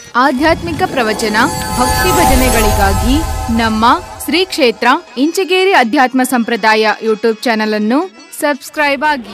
ಆಧ್ಯಾತ್ಮಿಕ ಪ್ರವಚನ ಭಕ್ತಿ ಭಜನೆಗಳಿಗಾಗಿ ನಮ್ಮ ಶ್ರೀ ಕ್ಷೇತ್ರ ಇಂಚಗೇರಿ ಅಧ್ಯಾತ್ಮ ಸಂಪ್ರದಾಯ ಯೂಟ್ಯೂಬ್ ಚಾನಲ್ ಅನ್ನು ಸಬ್ಸ್ಕ್ರೈಬ್ ಆಗಿ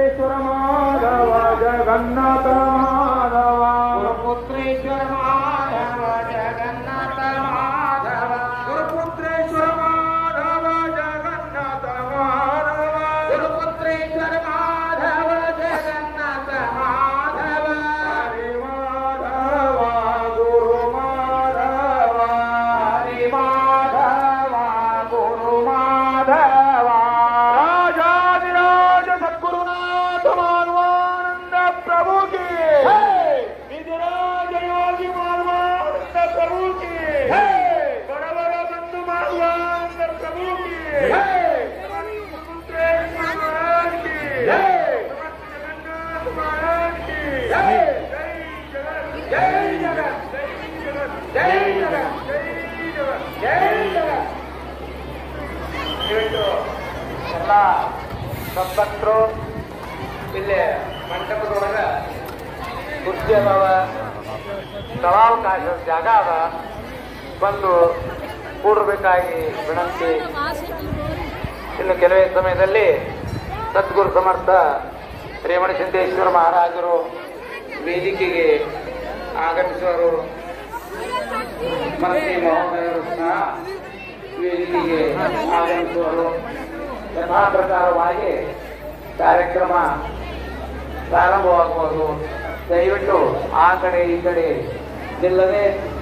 ಗುರುಪುತ್ರೇಶ್ವರ ಮಾಧವ ಜಗನ್ನಾಥ ಮಾಧವ ಗುರುಪುತ್ರೇಶ್ವರ ಮಾಧವ ಜಗನ್ನಾಥ ಮಾಧವ ಗುರುಪುತ್ರೇಶ್ವರ ಮಾಧವ ಜಗನ್ನಾಥ ಮಾಧವ ಗುರುಪುತ್ರೇಶ್ವರ ಮಾಧವ ಜಗನ್ನಾಥ ಮಾಧವ ಹರಿ ಮಾಧವ ಗುರು ಮಾಧವ ಹರಿ ಮಾಧವ ಗುರು ಮಾಧವ ರಾಜಾದಿರಾಜ ಸದ್ಗುರುನಾಥ ಮಾನವಾನಂದ ಪ್ರಭು ಕಿ ವಿಧಿರಾಜ ಯೋಗಿ ಮಾನವಾನಂದ ಪ್ರಭು ಕಿ ಬಡವರ ಬಂಧು ಮಾನವಾನಂದ ಪ್ರಭು ಕಿ ಗುರುಪುತ್ರೇಶ್ವರ ಮಹಾರಾಜ್ ಕಿ ಜಗನ್ನಾಥ ಮಹಾರಾಜ್ ಕಿ ಜೈ ಜಗತ್ ಜೈ ಜಗತ್ ಜೈ ಜಗತ್ ಜೈ ಜಗತ್ ಜೈ ಜಗತ್ ಇವತ್ತು ಎಲ್ಲ ಸಂಪತ್ತರು ಇಲ್ಲಿ ಮಂಟಪದೊಳಗ ಕುರ್ಚಿ ಅದಾವ ಸ್ಥಳಾವಕಾಶ ಜಾಗ ಅದ ಬಂದು ಕೂಡಬೇಕಾಗಿ ವಿನಂತಿ ಇನ್ನು ಕೆಲವೇ ಸಮಯದಲ್ಲಿ ಸದ್ಗುರು ಸಮರ್ಥ ರೇವಣ ಸಿದ್ದೇಶ್ವರ ಮಹಾರಾಜರು ವೇದಿಕೆಗೆ ಆಗಮಿಸುವರು ಮನಸ್ಸಿ ಮಹೋದಯರು ಸಹ ವೇದಿಕೆಗೆ ಆಗಮಿಸುವರು ಯಥಾ ಪ್ರಕಾರವಾಗಿ ಕಾರ್ಯಕ್ರಮ ಪ್ರಾರಂಭವಾಗುವುದು ದಯವಿಟ್ಟು ಆ ಕಡೆ ಈ ಕಡೆ ನಿಲ್ಲದೆ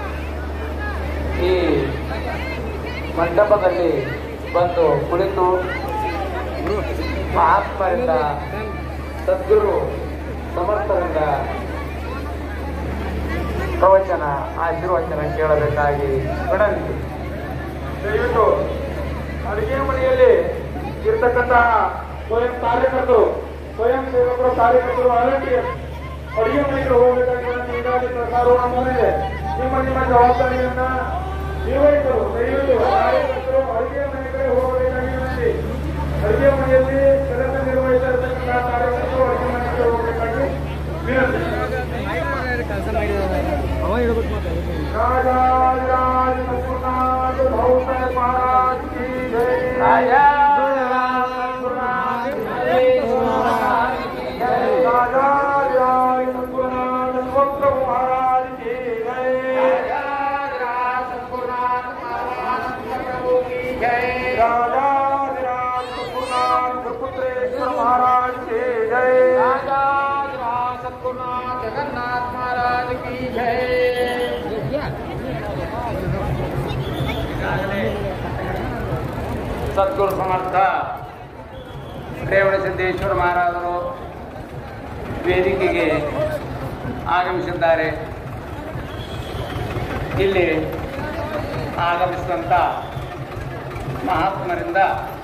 ಈ ಮಂಟಪದಲ್ಲಿ ಬಂದು ಕುಳಿತು ಮಹಾತ್ಮರಿಂದ ಸದ್ಗುರು ಸಮರ್ಥರಿಂದ ಪ್ರವಚನ ಆಶೀರ್ವಚನ ಕೇಳಬೇಕಾಗಿ ವಿನಂತಿ ದಯವಿಟ್ಟು ಅಡಿಗೆ ಮನೆಯಲ್ಲಿ ಇರ್ತಕ್ಕಂತಹ ಸ್ವಯಂ ಕಾರ್ಯಕರ್ತರು ಸ್ವಯಂ ಸೇವಕರು ಕಾರ್ಯಕರ್ತರು ವಾಲಂಟಿಯರ್ ಅಡಿಗೆ ಮನೆಗೆ ಹೋಗಬೇಕಾಗಿ ನಾನು ಈಗಾಗಲೇ ಸರ್ಕಾರವನ್ನು ಮೂಡಿದೆ ನಿಮ್ಮ ನಿಮ್ಮ ಜವಾಬ್ದಾರಿಯನ್ನ ನಿರ್ವಹಿಸಲು ದಯವಿಟ್ಟು ಕಾರ್ಯಕರ್ತರು ಅಡಿಗೆ ಮನೆ ಕಡೆ ಹೋಗಬೇಕಾಗಿ ವಿನಂತಿ ಅಡಿಗೆ ಮನೆಯಲ್ಲಿ ಕೆಲಸ ನಿರ್ವಹಿಸ್ತಾ ಇರತಕ್ಕಂತಹ ಕಾರ್ಯಕರ್ತರು ಅಡಿಗೆ ಮನೆ ಕಡೆ ಹೋಗಬೇಕಾಗಿ ವಿನಂತಿ राजाधिराज सद्गुरुनाथ भौतन महाराज की जय राजाधिराज सद्गुरुनाथ भक्त महाराज की जय राजाधिराज सद्गुरुनाथ गुरुपुत्रेश्वर महाराज की जय जगन्नाथ महाराज की जय ಸದ್ಗುರು ಸಮರ್ಥ ರೇವಣ ಸಿದ್ದೇಶ್ವರ ಮಹಾರಾಜರು ವೇದಿಕೆಗೆ ಆಗಮಿಸಿದ್ದಾರೆ ಇಲ್ಲಿ ಆಗಮಿಸಿದಂಥ ಮಹಾತ್ಮರಿಂದ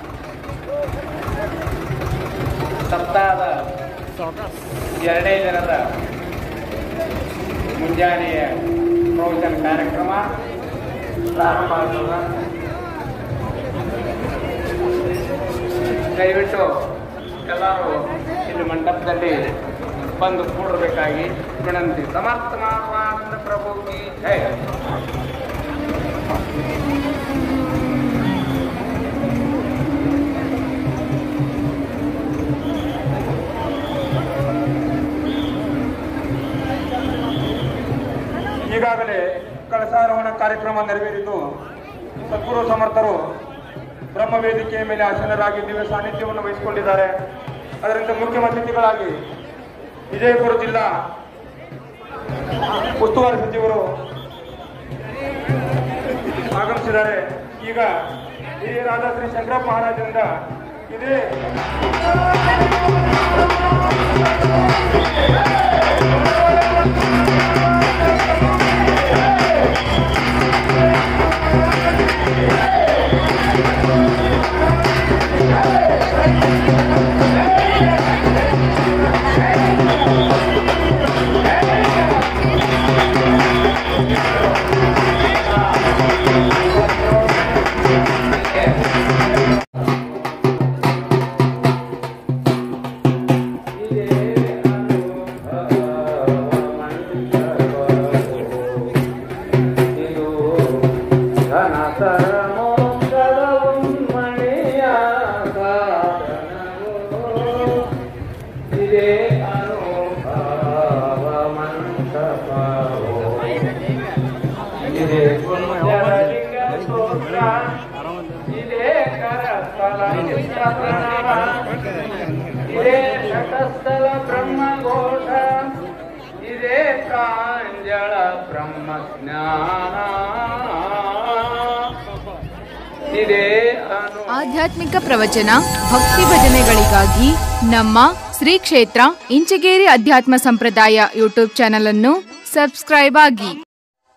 ಸಪ್ತಾಹದ ಎರಡನೇ ದಿನದ ಮುಂಜಾನೆಯ ಪ್ರವಚನ ಕಾರ್ಯಕ್ರಮ ಪ್ರಾರಂಭ ಆಗ್ತದೆ ದಯವಿಟ್ಟು ಎಲ್ಲರೂ ಇಲ್ಲಿ ಮಂಟಪದಲ್ಲಿ ಬಂದು ಕೂಡಬೇಕಾಗಿ ವಿನಂತಿ ಸಮರ್ಥ ಮಾನವಾನಂದ ಪ್ರಭುಗೆ ಜಯ ಈಗಾಗಲೇ ಕಳಸಾರೋಹಣ ಕಾರ್ಯಕ್ರಮ ನೆರವೇರಿದ್ದು ಸದ್ಗುರು ಸಮರ್ಥರು ಬ್ರಹ್ಮ ವೇದಿಕೆಯ ಮೇಲೆ ಆಸೀನರಾಗಿ ದಿವ್ಯ ಸಾನ್ನಿಧ್ಯವನ್ನು ವಹಿಸಿಕೊಂಡಿದ್ದಾರೆ ಅದರಿಂದ ಮುಖ್ಯ ಅತಿಥಿಗಳಾಗಿ ವಿಜಯಪುರ ಜಿಲ್ಲಾ ಉಸ್ತುವಾರಿ ಸಚಿವರು ಆಗಮಿಸಿದ್ದಾರೆ ಈಗ ಹಿರಿಯರಾದ ಶ್ರೀ ಶಂಕರಪ್ಪ ಮಹಾರಾಜರಿಂದ ಇದೇ ಇದೇ ಅನುಭವ ಮಂಟಪವು ಇದೇ ಕುಂಜರಲಿಂಗ ಸ್ತೋತ್ರ ಇದೇ ಕರಸ್ಥಲ ಚಿತ್ತ ಪ್ರಣವ ಇದೇ ಶತಸ್ಥಲ ಬ್ರಹ್ಮಘೋಷ ಇದೇ ಪ್ರಾಂಜಳ ಬ್ರಹ್ಮಜ್ಞಾನ ಇದೇ ಅನು ಆಧ್ಯಾತ್ಮಿಕ ಪ್ರವಚನ ಭಕ್ತಿ ಭಜನೆಗಳಿಗಾಗಿ ನಮ್ಮ ಶ್ರೀ ಕ್ಷೇತ್ರ ಇಂಚಗೇರಿ ಅಧ್ಯಾತ್ಮ ಸಂಪ್ರದಾಯ ಯೂಟ್ಯೂಬ್ ಚಾನಲ್ ಅನ್ನು ಸಬ್ಸ್ಕ್ರೈಬ್ ಆಗಿ